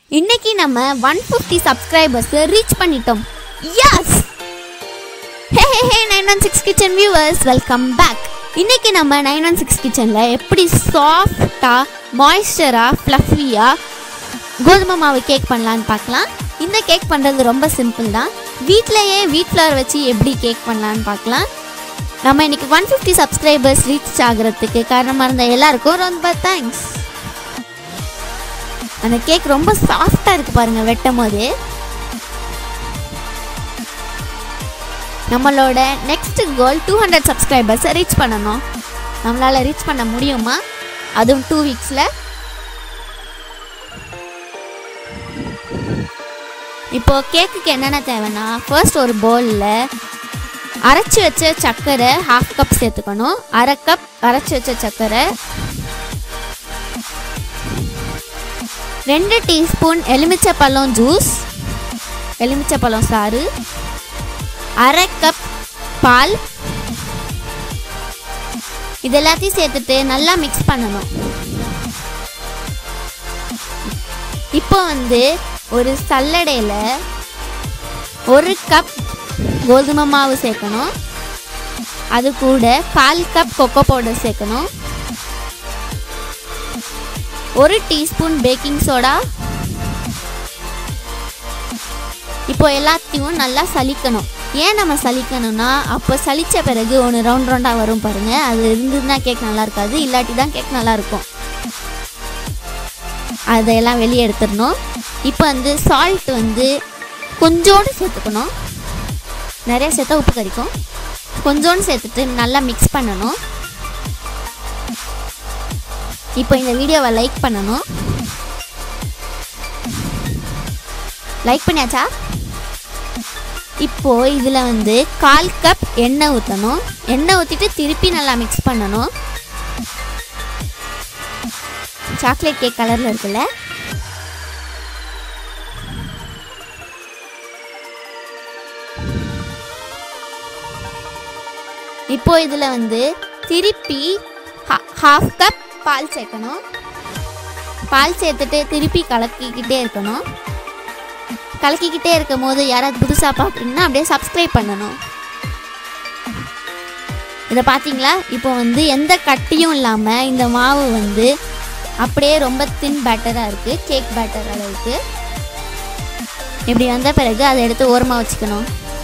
இன்னைக்கு நம்ம one fifty subscribers reach பண்ணிட்டோம் yes hey hey hey nine one six kitchen viewers welcome back இன்னைக்கு நம்ம நைன் ஒன் சிக்ஸ் கிச்சனில் எப்படி சாஃப்டாக மாய்ஸ்சராக ஃப்ளஃபியாக கோதுமை மாவு கேக் பண்ணலான்னு பார்க்கலாம் இந்த கேக் பண்ணுறது ரொம்ப சிம்பிள் தான் வீட்டிலையே வீட் ஃப்ளவர் வச்சு எப்படி கேக் பண்ணலான்னு பார்க்கலாம் நம்ம இன்னைக்கு ஒன் ஃபிஃப்டி சப்ஸ்கிரைபர்ஸ் ரீச் ஆகுறதுக்கு காரணமாக இருந்த எல்லாருக்கும் ரொம்ப தேங்க்ஸ் அந்த கேக் ரொம்ப சாஃப்டாக இருக்கு பாருங்க வெட்டும் போது நம்மளோட நெக்ஸ்ட் கோல் டூ ஹண்ட்ரட் சப்ஸ்கிரைபர்ஸை ரீச் பண்ணணும் நம்மளால் ரீச் பண்ண முடியுமா அதுவும் டூ வீக்ஸில் இப்போ கேக்குக்கு என்னென்ன தேவைன்னா ஃபர்ஸ்ட் ஒரு பவுலில் அரைச்சி வச்ச சர்க்கரை ஹாஃப் கப் சேர்த்துக்கணும் அரை கப் அரைச்சி வச்ச சர்க்கரை ரெண்டு டீஸ்பூன் எலுமிச்சப்பழம் ஜூஸ் எலுமிச்சப்பழம் சாறு அரை கப் பால் இது எல்லாத்தையும் சேர்த்துட்டு நல்லா மிக்ஸ் பண்ணணும் இப்போ வந்து ஒரு சல்லடையில் ஒரு கப் கோதுமை மாவு சேர்க்கணும் அது கூட கால் கப் கொக்கோ பவுடர் சேர்க்கணும் ஒரு டீஸ்பூன் பேக்கிங் சோடா இப்போ எல்லாத்தையும் நல்லா சலிக்கணும் ஏன் நம்ம சலிக்கணும்னா அப்போ சலிச்ச பிறகு ஒன்று ரவுண்ட் ரவுண்டாக வரும் பாருங்க அது இருந்ததுன்னா கேக் நல்லா இருக்காது இல்லாட்டி தான் கேக் நல்லா இருக்கும் அதையெல்லாம் வெளியே எடுத்துடணும் இப்போ வந்து சால்ட் வந்து கொஞ்சோண்டு சேர்த்துக்கணும் நிறைய சேர்த்தா உப்பு கறிக்கும் கொஞ்சோண்டு சேர்த்துட்டு நல்லா மிக்ஸ் பண்ணணும் இப்போ இந்த வீடியோவை லைக் பண்ணணும் லைக் பண்ணியாச்சா இப்போ இதில் வந்து கால் கப் எண்ணெய் ஊற்றணும் எண்ணெய் ஊற்றிட்டு திருப்பி நல்லா மிக்ஸ் பண்ணணும் சாக்லேட் கேக் கலரில் இருக்குல்ல இப்போ இதில் வந்து திருப்பி ஹாஃப் கப் பால் சேர்க்கணும் பால் சேர்த்துட்டு திருப்பி கலக்கிக்கிட்டே இருக்கணும் கலக்கிக்கிட்டே இருக்கும் போது யாராவது புதுசாக பார்க்குறீங்கன்னா அப்படியே சப்ஸ்கிரைப் பண்ணணும் இதை பார்த்தீங்களா இப்போ வந்து எந்த கட்டியும் இல்லாமல் இந்த மாவு வந்து அப்படியே ரொம்ப தின் பேட்டராக இருக்குது கேக் பேட்டர் அளவுக்கு இப்படி வந்த பிறகு அதை எடுத்து ஓரமாக வச்சுக்கணும்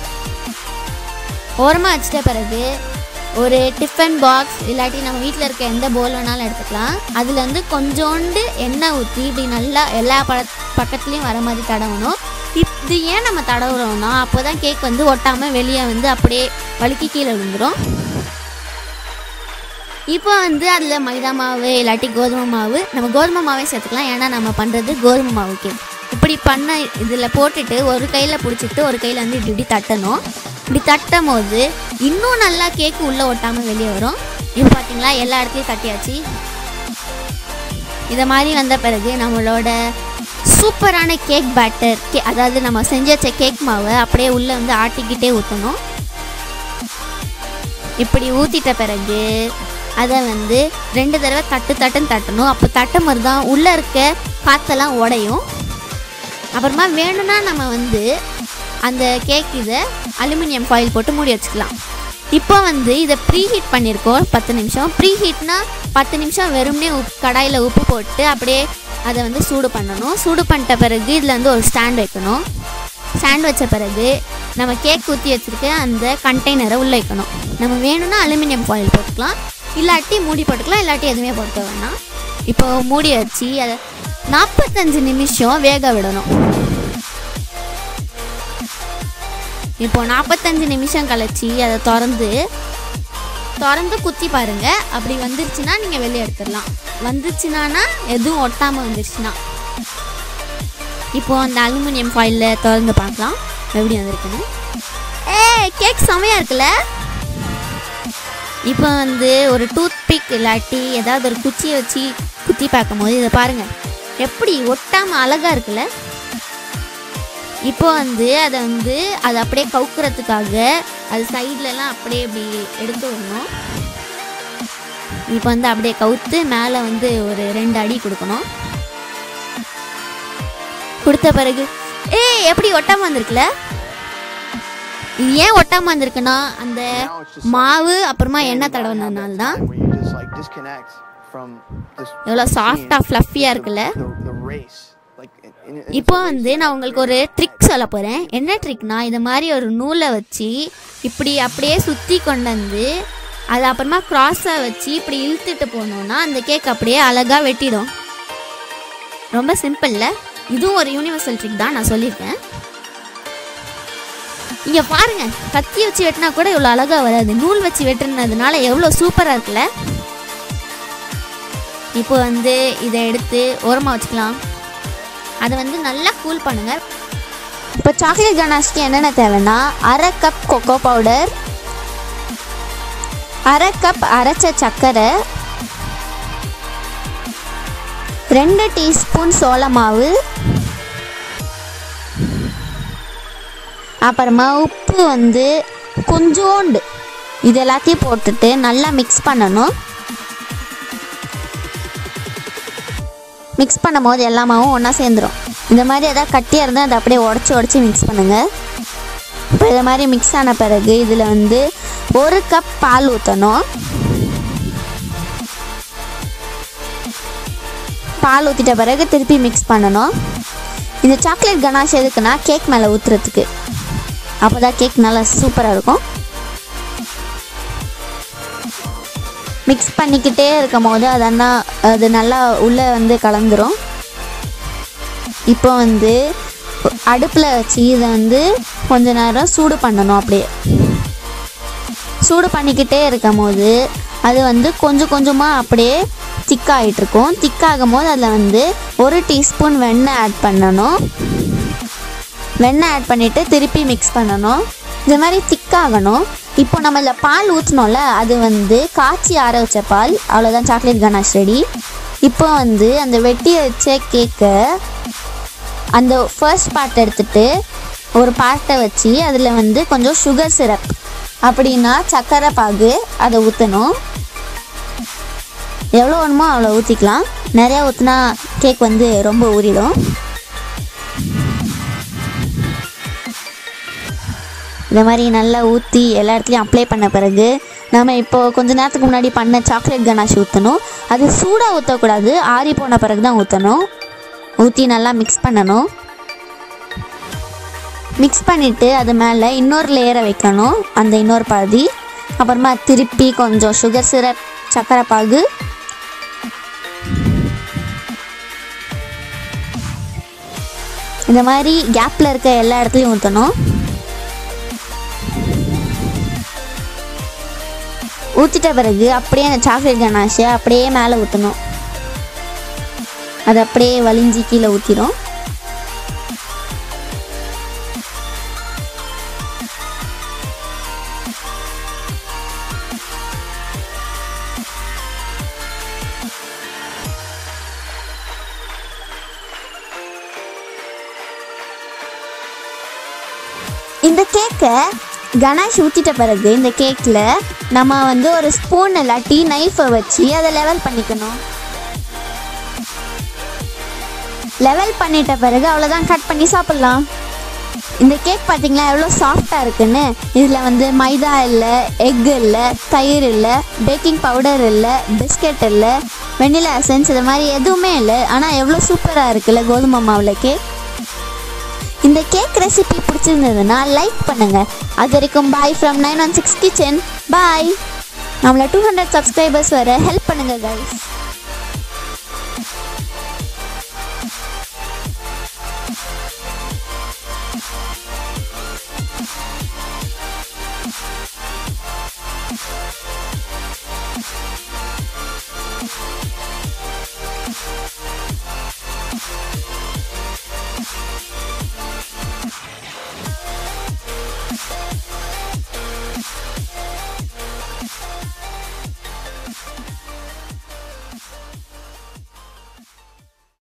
ஓரமாக வச்சிட்ட பிறகு ஒரு டிஃபன் பாக்ஸ் இல்லாட்டி நம்ம வீட்டில் இருக்க எந்த போல் வேணாலும் எடுத்துக்கலாம் அதில் வந்து கொஞ்சோண்டு எண்ணெய் ஊற்றி இப்படி நல்லா எல்லா பழ பக்கத்துலேயும் வர மாதிரி தடவணும் இது ஏன் நம்ம தடவுறோம்னா அப்போ தான் கேக் வந்து ஒட்டாமல் வெளியே வந்து அப்படியே வழுக்கி கீழே விழுந்துடும் இப்போ வந்து அதில் மைதா மாவு இல்லாட்டி கோதுமை மாவு நம்ம கோதுமை மாவே சேர்த்துக்கலாம் ஏன்னா நம்ம பண்ணுறது கோதுமை மாவு கேக் இப்படி பண்ண இதில் போட்டுட்டு ஒரு கையில் பிடிச்சிட்டு ஒரு கையில் வந்து இப்படி இப்படி தட்டணும் இப்படி தட்டும் போது இன்னும் நல்லா கேக்கு உள்ளே ஒட்டாமல் வெளியே வரும் இப்போ பார்த்தீங்களா எல்லா இடத்துலையும் தட்டியாச்சு இதை மாதிரி வந்த பிறகு நம்மளோட சூப்பரான கேக் பேட்டர் கே அதாவது நம்ம செஞ்சு வச்ச கேக் மாவை அப்படியே உள்ளே வந்து ஆட்டிக்கிட்டே ஊற்றணும் இப்படி ஊற்றிட்ட பிறகு அதை வந்து ரெண்டு தடவை தட்டு தட்டுன்னு தட்டணும் அப்போ தட்டும் போது தான் உள்ளே இருக்க காற்றெல்லாம் உடையும் அப்புறமா வேணும்னா நம்ம வந்து அந்த கேக் இதை அலுமினியம் ஃபாயில் போட்டு மூடி வச்சுக்கலாம் இப்போ வந்து இதை ப்ரீ ஹீட் பண்ணியிருக்கோம் பத்து நிமிஷம் ப்ரீ ஹீட்னா பத்து நிமிஷம் வெறும்னே உப் கடாயில் உப்பு போட்டு அப்படியே அதை வந்து சூடு பண்ணணும் சூடு பண்ணிட்ட பிறகு இதில் வந்து ஒரு ஸ்டாண்ட் வைக்கணும் ஸ்டாண்ட் வச்ச பிறகு நம்ம கேக் ஊற்றி வச்சுருக்க அந்த கண்டெய்னரை உள்ளே வைக்கணும் நம்ம வேணும்னா அலுமினியம் ஃபாயில் போட்டுக்கலாம் இல்லாட்டி மூடி போட்டுக்கலாம் இல்லாட்டி எதுவுமே போட்டுக்க வேணாம் இப்போ மூடி வச்சு அதை நாற்பத்தஞ்சு நிமிஷம் வேக விடணும் இப்போ நாற்பத்தஞ்சு நிமிஷம் கழிச்சு அதை திறந்து திறந்து குத்தி பாருங்க அப்படி வந்துருச்சுன்னா நீங்கள் வெளியே எடுத்துடலாம் வந்துச்சுன்னா எதுவும் ஒட்டாமல் வந்துருச்சுன்னா இப்போ அந்த அலுமினியம் ஃபாயிலில் திறந்து பார்க்கலாம் எப்படி வந்திருக்குன்னு ஏ கேக் செமையாக இருக்குல்ல இப்போ வந்து ஒரு டூத் பிக் இல்லாட்டி ஏதாவது ஒரு குச்சியை வச்சு குத்தி பார்க்கும்போது இதை பாருங்கள் எப்படி ஒட்டாமல் அழகாக இருக்குல்ல இப்போ வந்து அதை வந்து அதை அப்படியே கவுக்கிறதுக்காக அது சைட்லலாம் அப்படியே இப்படி எடுத்து விடணும் இப்போ வந்து அப்படியே கவுத்து மேலே வந்து ஒரு ரெண்டு அடி கொடுக்கணும் கொடுத்த பிறகு ஏய் எப்படி ஒட்டாம வந்திருக்குல இது ஏன் ஒட்டாம வந்திருக்குன்னா அந்த Now it's just மாவு அப்புறமா like, எண்ணெய் you gotta have தடவினதுனால that தான் time where you just like disconnect from this எவ்வளோ routine, சாஃப்டாக ஃப்ளஃபியாக இருக்குல்ல the, the race. Like, in- in- it's இப்போ a race வந்து நான் உங்களுக்கு ஒரு ட்ரிக் சொல்ல போகிறேன் என்ன ட்ரிக்னா இது மாதிரி ஒரு நூலை வச்சு இப்படி அப்படியே சுற்றி கொண்டு வந்து அது அப்புறமா க்ராஸாக வச்சு இப்படி இழுத்துட்டு போனோம்னா அந்த கேக் அப்படியே அழகாக வெட்டிடும் ரொம்ப சிம்பிளில் இதுவும் ஒரு யூனிவர்சல் ட்ரிக் தான் நான் சொல்லியிருக்கேன் இங்கே பாருங்க கத்தி வச்சு வெட்டினா கூட இவ்வளோ அழகாக வராது நூல் வச்சு வெட்டுனதுனால எவ்வளோ சூப்பராக இருக்குல்ல இப்போ வந்து இதை எடுத்து ஓரமாக வச்சுக்கலாம் அதை வந்து நல்லா கூல் பண்ணுங்க இப்போ சாக்லேட் கனாஷ்க்கு என்னென்ன தேவைன்னா அரை கப் கொக்கோ பவுடர் அரை கப் அரைச்ச சர்க்கரை ரெண்டு டீஸ்பூன் சோள மாவு அப்புறமா உப்பு வந்து கொஞ்சோண்டு இது எல்லாத்தையும் போட்டுட்டு நல்லா மிக்ஸ் பண்ணணும் மிக்ஸ் பண்ணும்போது எல்லாமாவும் ஒன்றா சேர்ந்துரும் இந்த மாதிரி எதாவது கட்டியாக இருந்தால் அதை அப்படியே உடச்சி உடச்சி மிக்ஸ் பண்ணுங்கள் இப்போ இதை மாதிரி மிக்ஸ் ஆன பிறகு இதில் வந்து ஒரு கப் பால் ஊற்றணும் பால் ஊற்றிட்ட பிறகு திருப்பி மிக்ஸ் பண்ணணும் இந்த சாக்லேட் கனாஷ் எதுக்குன்னா கேக் மேலே ஊற்றுறதுக்கு அப்போ தான் கேக் நல்லா சூப்பராக இருக்கும் மிக்ஸ் பண்ணிக்கிட்டே இருக்கும் போது அதன்னா அது நல்லா உள்ளே வந்து கலந்துரும் இப்போ வந்து அடுப்பில் வச்சு இதை வந்து கொஞ்ச நேரம் சூடு பண்ணணும் அப்படியே சூடு பண்ணிக்கிட்டே இருக்கும் போது அது வந்து கொஞ்சம் கொஞ்சமாக அப்படியே திக்காகிட்டு இருக்கும் திக்காகும் போது அதில் வந்து ஒரு டீஸ்பூன் வெண்ணெய் ஆட் பண்ணணும் வெண்ணெய் ஆட் பண்ணிவிட்டு திருப்பி மிக்ஸ் பண்ணணும் இந்த மாதிரி திக்காகணும் இப்போ நம்ம இதில் பால் ஊற்றினோம்ல அது வந்து காய்ச்சி ஆற வச்ச பால் அவ்வளோதான் சாக்லேட் கனாஷ் ரெடி இப்போ வந்து அந்த வெட்டி வச்ச கேக்கை அந்த ஃபர்ஸ்ட் பார்ட் எடுத்துட்டு ஒரு பார்ட்டை வச்சு அதில் வந்து கொஞ்சம் சுகர் சிரப் அப்படின்னா சர்க்கரை பாகு அதை ஊற்றணும் எவ்வளோ வேணுமோ அவ்வளோ ஊற்றிக்கலாம் நிறையா ஊற்றினா கேக் வந்து ரொம்ப ஊறிடும் இந்த மாதிரி நல்லா ஊற்றி எல்லா இடத்துலையும் அப்ளை பண்ண பிறகு நம்ம இப்போ கொஞ்ச நேரத்துக்கு முன்னாடி பண்ண சாக்லேட் கனாஷ் ஊற்றணும் அது சூடாக ஊற்றக்கூடாது ஆறி போன பிறகு தான் ஊற்றணும் ஊற்றி நல்லா மிக்ஸ் பண்ணணும் மிக்ஸ் பண்ணிவிட்டு அது மேலே இன்னொரு லேயரை வைக்கணும் அந்த இன்னொரு பாதி அப்புறமா திருப்பி கொஞ்சம் சுகர் சிரப் சர்க்கரை பாகு இந்த மாதிரி கேப்பில் இருக்க எல்லா இடத்துலையும் ஊற்றணும் ஊற்றிட்ட பிறகு அப்படியே அந்த சாக்லேட் கனாஷை அப்படியே மேலே ஊற்றணும் அது அப்படியே வலிஞ்சி கீழே ஊற்றிடும் இந்த கேக்கை கணேஷ் ஊற்றிட்ட பிறகு இந்த கேக்கில் நம்ம வந்து ஒரு ஸ்பூன் இல்லாட்டி நைஃபை வச்சு அதை லெவல் பண்ணிக்கணும் லெவல் பண்ணிட்ட பிறகு அவ்வளோதான் கட் பண்ணி சாப்பிட்லாம் இந்த கேக் பார்த்தீங்களா எவ்வளோ சாஃப்டாக இருக்குன்னு இதில் வந்து மைதா இல்லை எக் இல்லை தயிர் இல்லை பேக்கிங் பவுடர் இல்லை பிஸ்கெட் இல்லை வெண்ணிலா எசன்ஸ் இது மாதிரி எதுவுமே இல்லை ஆனால் எவ்வளோ சூப்பராக இருக்குல்ல கோதுமை மாவில் கேக் இந்த கேக் ரெசிபி பிடிச்சிருந்ததுன்னா லைக் பண்ணுங்க அது வரைக்கும் bye from nine one six kitchen bye நம்மள டூ ஹண்ட்ரட் சப்ஸ்கிரைபர்ஸ் வர ஹெல்ப் பண்ணுங்க கைஸ்